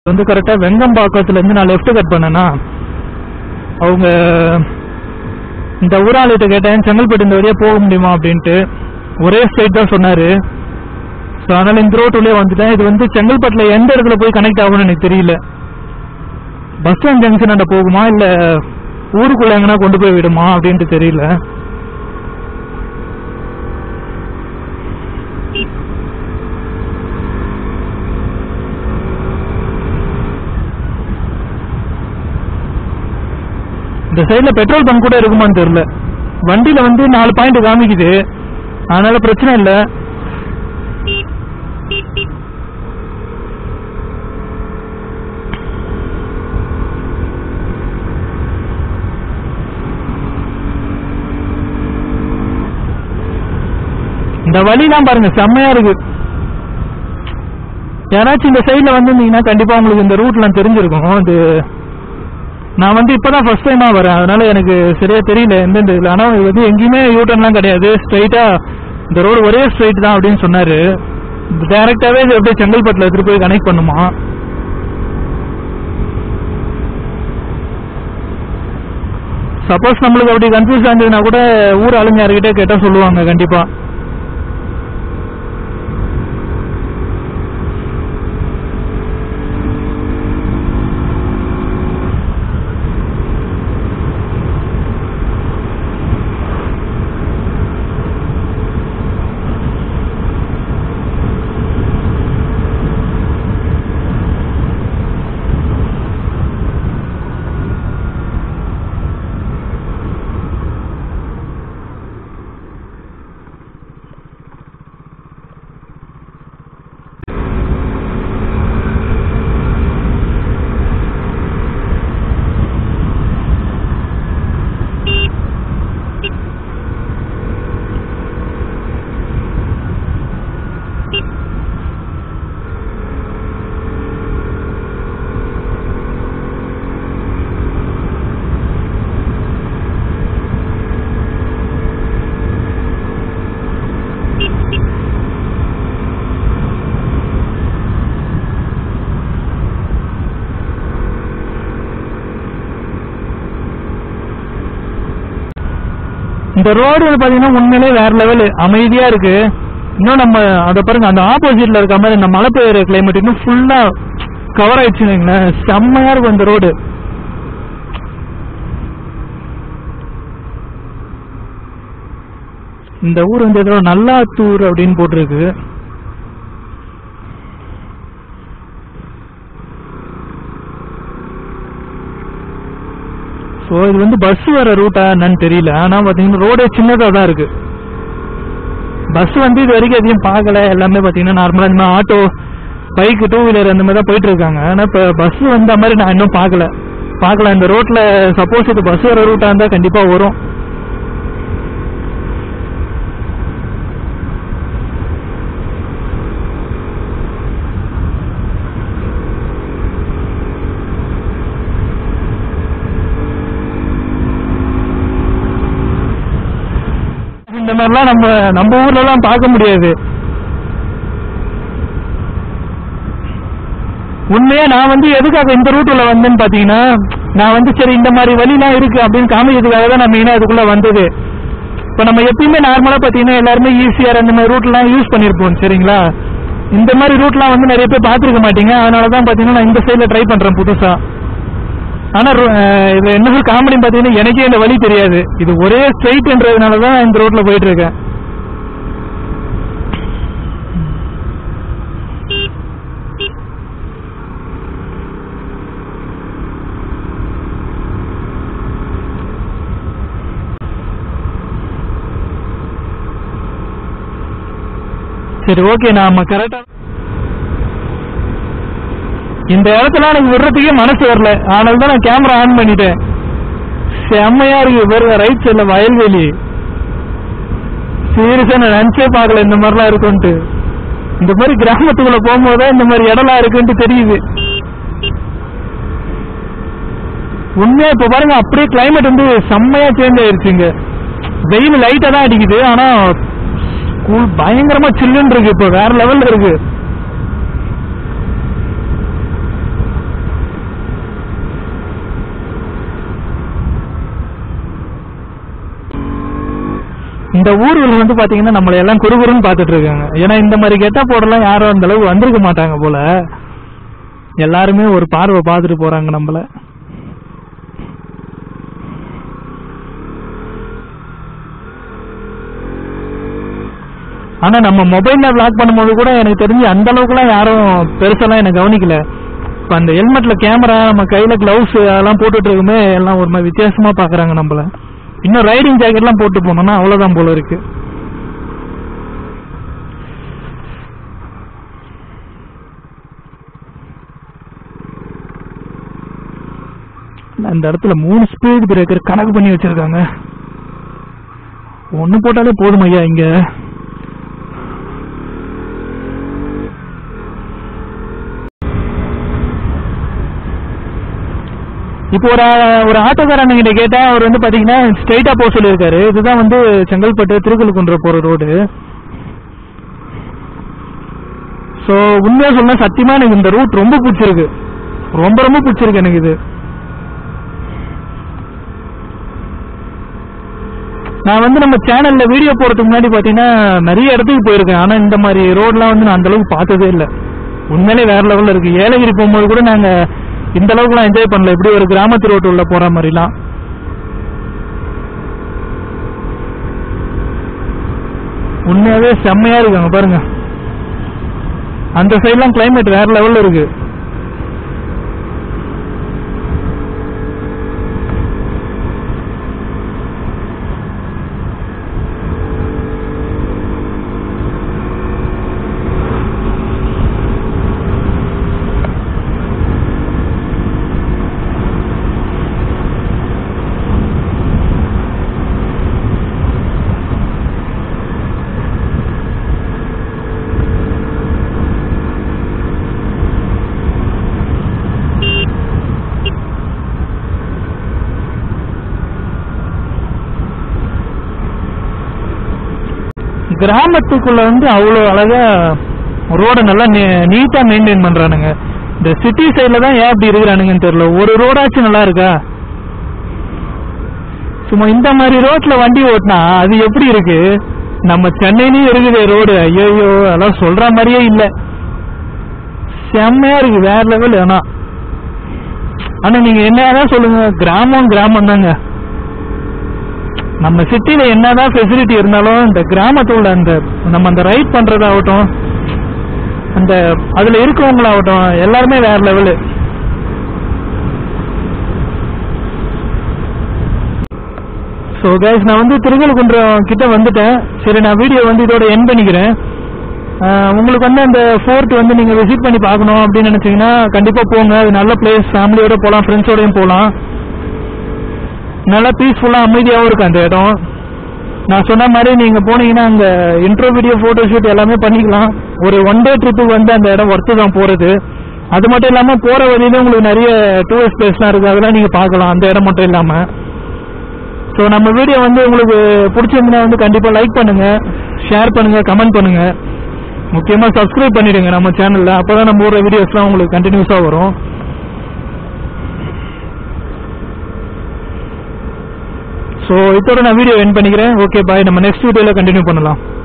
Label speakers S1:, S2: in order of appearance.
S1: வந்து கரெக்டாக வெங்கம்பாக்கத்துலேருந்து நான் லெஃப்ட் கட் பண்ணேன்னா அவங்க இந்த ஊராளிகிட்ட கேட்டேன் செங்கல்பட்டு இந்த வழியாக போக முடியுமா அப்படின்ட்டு ஒரே ஸ்ட்ரைட் தான் சொன்னார் ஸோ அதனால் இந்த ரோட்டுள்ளே வந்துட்டேன் இது வந்து செங்கல்பட்டில் எந்த இடத்துல போய் கனெக்ட் ஆகும்னு எனக்கு தெரியல பஸ் ஸ்டாண்ட் ஜங்ஷன் போகுமா இல்லை ஊருக்குள்ள எங்கன்னா கொண்டு போய் விடுமா அப்படின்ட்டு தெரியல இந்த சைடுல பெட்ரோல் பங்க் கூட இருக்குமான்னு தெரியல வண்டியில வந்து நாலு பாயிண்ட் காமிக்குது அதனால பிரச்சனை இல்ல இந்த வழிலாம் பாருங்க செம்மையா இருக்கு யாராச்சும் இந்த சைடுல வந்திருந்தீங்கன்னா கண்டிப்பா உங்களுக்கு இந்த ரூட்லாம் தெரிஞ்சிருக்கும் அது நான் வந்து இப்பதான் ஃபர்ஸ்ட் டைமா வரேன் அதனால எனக்கு சரியா தெரியல எந்தெந்த இதுல ஆனா இது வந்து எங்கேயுமே யூட்டர்ன்லாம் கிடையாது ஸ்ட்ரைட்டா இந்த ரோடு ஒரே ஸ்ட்ரைட் தான் அப்படின்னு சொன்னாரு டைரக்டாவே இது அப்படியே செங்கல்பட்டுல எடுத்துட்டு போய் கனெக்ட் பண்ணுமா சப்போஸ் நம்மளுக்கு அப்படி கன்ஃபியூஸ் ஆனதுன்னா கூட ஊர் ஆளுங்க யாருக்கிட்டே கேட்டா சொல்லுவாங்க கண்டிப்பா இந்த ரோடு வந்து பாத்தீங்கன்னா உண்மையிலே வேற லெவல் அமைதியா இருக்கு இன்னும் நம்ம அதை பாருங்க அந்த ஆப்போசிட்ல இருக்க மாதிரி இந்த மழை பெய்யுற கிளைமேட் இன்னும் ஃபுல்லா கவர் ஆயிடுச்சுன்னு வைங்களேன் செம்மையா இருக்கும் இந்த ரோடு இந்த ஊர் வந்து ஏதோ நல்லாத்தூர் அப்படின்னு போட்டிருக்கு ஸோ இது வந்து பஸ் வர ரூட்டா என்னன்னு தெரியல ஆனால் பார்த்தீங்கன்னா ரோடே சின்னதாக தான் இருக்கு பஸ் வந்து இது வரைக்கும் எதையும் பார்க்கல எல்லாமே பார்த்தீங்கன்னா நார்மலாக இந்த மாதிரி ஆட்டோ பைக்கு டூ வீலர் அந்த மாதிரி தான் போயிட்டு இருக்காங்க ஆனால் இப்போ பஸ் வந்த மாதிரி நான் இன்னும் பார்க்கல பார்க்கலாம் இந்த ரோட்ல சப்போஸ் இது பஸ் வர ரூட்டா இருந்தால் கண்டிப்பாக வரும் இந்த மாதிரிலாம் நம்ம நம்ம ஊர்ல எல்லாம் பார்க்க முடியாது உண்மையா நான் வந்து எதுக்காக இந்த ரூட்டுல வந்தேன்னு பாத்தீங்கன்னா நான் வந்து சரி இந்த மாதிரி வழிலாம் இருக்கு அப்படின்னு காமிக்கிறதுக்காக தான் நான் மெயினா இதுக்குள்ள வந்தது இப்போ நம்ம எப்பயுமே நார்மலா பாத்தீங்கன்னா எல்லாருமே ஈஸியார் அந்த மாதிரி ரூட்லாம் யூஸ் பண்ணிருப்போம் சரிங்களா இந்த மாதிரி ரூட்லாம் வந்து நிறைய பேர் பார்த்துருக்க மாட்டீங்க அதனால தான் பாத்தீங்கன்னா நான் இந்த சைடுல ட்ரை பண்றேன் புதுசா ஆனா ரோ- அஹ் இது என்ன ஒரு காமெடி பாத்தீங்கன்னா எனக்கே இந்த வழி தெரியாது இது ஒரே ஸ்ட்ரைட்ன்றதுனால தான் இந்த ரோட்ல போயிட்டு இருக்கேன் சரி ஓகே நாம கரெக்டா இந்த இடத்துல எனக்கு விடுறதுக்கே மனசு வரல அதனால தான் நான் கேமரா ஆன் பண்ணிட்டேன் செம்மையா இருக்கு பாருங்க ரைட் சைடுல வயல்வெளி சீரியஸா நான் நினைச்சே பார்க்கல இந்த மாதிரிலாம் இருக்கும்ட்டு இந்த மாதிரி கிராமத்துக்குள்ள போகும்போது தான் இந்த மாதிரி இடம்லாம் இருக்குன்ட்டு தெரியுது உண்மையா இப்ப பாருங்க அப்படியே கிளைமேட் வந்து செம்மையா சேஞ்ச் ஆயிருச்சுங்க வெயில் லைட்டா தான் அடிக்குது ஆனா கூல் பயங்கரமா சில்லுன்னு இருக்கு இப்ப வேற லெவல்ல இருக்கு இந்த ஊர்கள் வந்து பாத்தீங்கன்னா நம்மளை எல்லாம் குறுகுறுன்னு பாத்துட்டு இருக்காங்க ஏன்னா இந்த மாதிரி கெட்ட போடலாம் யாரும் அந்த அளவுக்கு வந்திருக்க மாட்டாங்க போல எல்லாருமே ஒரு பார்வை பார்த்துட்டு போறாங்க நம்மள ஆனா நம்ம மொபைல்ல விளாக் பண்ணும்போது கூட எனக்கு தெரிஞ்சு அந்த அளவுக்குலாம் யாரும் பெருசெல்லாம் எனக்கு கவனிக்கல இப்ப அந்த ஹெல்மெட்ல கேமரா நம்ம கையில கிளவுஸ் அதெல்லாம் போட்டுட்டு இருக்குமே எல்லாம் ஒரு மாதிரி வித்தியாசமா பாக்குறாங்க நம்மள இன்னும் ரைடிங் ஜாக்கெட்லாம் போட்டு போனோம்னா அவ்வளவுதான் போல இருக்கு அந்த இடத்துல மூணு ஸ்பீட் பிரேக்கர் கணக்கு பண்ணி வச்சிருக்காங்க ஒண்ணு போட்டாலே போதும் ஐயா இங்க இப்போ ஒரு ஒரு ஆட்டோக்காரன் கிட்ட கேட்டா அவர் வந்து பாத்தீங்கன்னா ஸ்ட்ரைட்டா போக சொல்லியிருக்காரு இதுதான் வந்து செங்கல்பட்டு திருக்கழுக்குன்ற போற ரோடு சோ உண்மையா சொன்னா சத்தியமா எனக்கு இந்த ரூட் ரொம்ப பிடிச்சிருக்கு ரொம்ப ரொம்ப பிடிச்சிருக்கு எனக்கு இது நான் வந்து நம்ம சேனல்ல வீடியோ போறதுக்கு முன்னாடி பாத்தீங்கன்னா நிறைய இடத்துக்கு போயிருக்கேன் ஆனா இந்த மாதிரி ரோட்லாம் வந்து நான் அந்த அளவுக்கு பார்த்ததே இல்ல உண்மையிலே வேற லெவல்ல இருக்கு ஏலகிரி போகும்போது கூட நாங்க இந்த அளவுக்குலாம் என்ஜாய் பண்ணல இப்படி ஒரு கிராமத்து ரோட்டு உள்ள போற மாதிரிலாம் உண்மையாவே செம்மையா இருக்காங்க பாருங்க அந்த சைட்லாம் கிளைமேட் வேற லெவல்ல இருக்கு கிராமத்துக்குள்ள வந்து அவ்வளோ அழகா ரோட நல்லா நீட்டா மெயின்டைன் பண்றானுங்க இந்த சிட்டி சைடுல தான் ஏன் அப்படி இருக்கிறானுங்கன்னு தெரியல ஒரு ரோடாச்சும் நல்லா இருக்கா சும்மா இந்த மாதிரி ரோட்ல வண்டி ஓட்டினா அது எப்படி இருக்கு நம்ம சென்னையிலயும் இருக்குது ரோடு ஐயோ அதெல்லாம் சொல்ற மாதிரியே இல்ல செம்மையா இருக்கு வேற லெவல் ஆனா ஆனா நீங்க என்னதான் சொல்லுங்க கிராமம் கிராமம் தாங்க நம்ம சிட்டில என்னதான் ஃபெசிலிட்டி இருந்தாலும் இந்த கிராமத்தோட அந்த நம்ம அந்த ரைட் பண்றதாகட்டும் அந்த அதுல இருக்கவங்களாகட்டும் எல்லாருமே வேற லெவலு ஸோ கைஸ் நான் வந்து திருக்கல்குன்றம் கிட்ட வந்துட்டேன் சரி நான் வீடியோ வந்து இதோட என் பண்ணிக்கிறேன் ஆஹ் உங்களுக்கு வந்து அந்த ஃபோர்ட் வந்து நீங்க விசிட் பண்ணி பார்க்கணும் அப்படின்னு நினைச்சீங்கன்னா கண்டிப்பா போங்க அது நல்ல பிளேஸ் ஃபேமிலியோட போகலாம் ஃப்ரெண்ட்ஸோடயும் போகலாம் நல்லா பீஸ்ஃபுல்லா அமைதியாகவும் இருக்கு அந்த இடம் நான் சொன்ன மாதிரி நீங்க போனீங்கன்னா அங்க இன்ட்ரோ வீடியோ போட்டோ ஷூட் எல்லாமே பண்ணிக்கலாம் ஒரு ஒன் டே ட்ரிப்புக்கு வந்து அந்த இடம் ஒர்த்து தான் போறது அது மட்டும் இல்லாம போற வழியில உங்களுக்கு நிறைய டூரிஸ்ட் பிளேஸ்லாம் இருக்கு அதெல்லாம் நீங்க பார்க்கலாம் அந்த இடம் மட்டும் இல்லாம ஸோ நம்ம வீடியோ வந்து உங்களுக்கு பிடிச்சிருந்தா வந்து கண்டிப்பா லைக் பண்ணுங்க ஷேர் பண்ணுங்க கமெண்ட் பண்ணுங்க முக்கியமா சப்ஸ்கிரைப் பண்ணிடுங்க நம்ம சேனல்ல அப்பதான் நம்ம போடுற வீடியோஸ்லாம் உங்களுக்கு கண்டினியூஸா வரும் ஸோ இதோட நான் வீடியோ என் பண்ணிக்கிறேன் ஓகே பாய் நம்ம நெக்ஸ்ட் வீடியோல கண்டினியூ பண்ணலாம்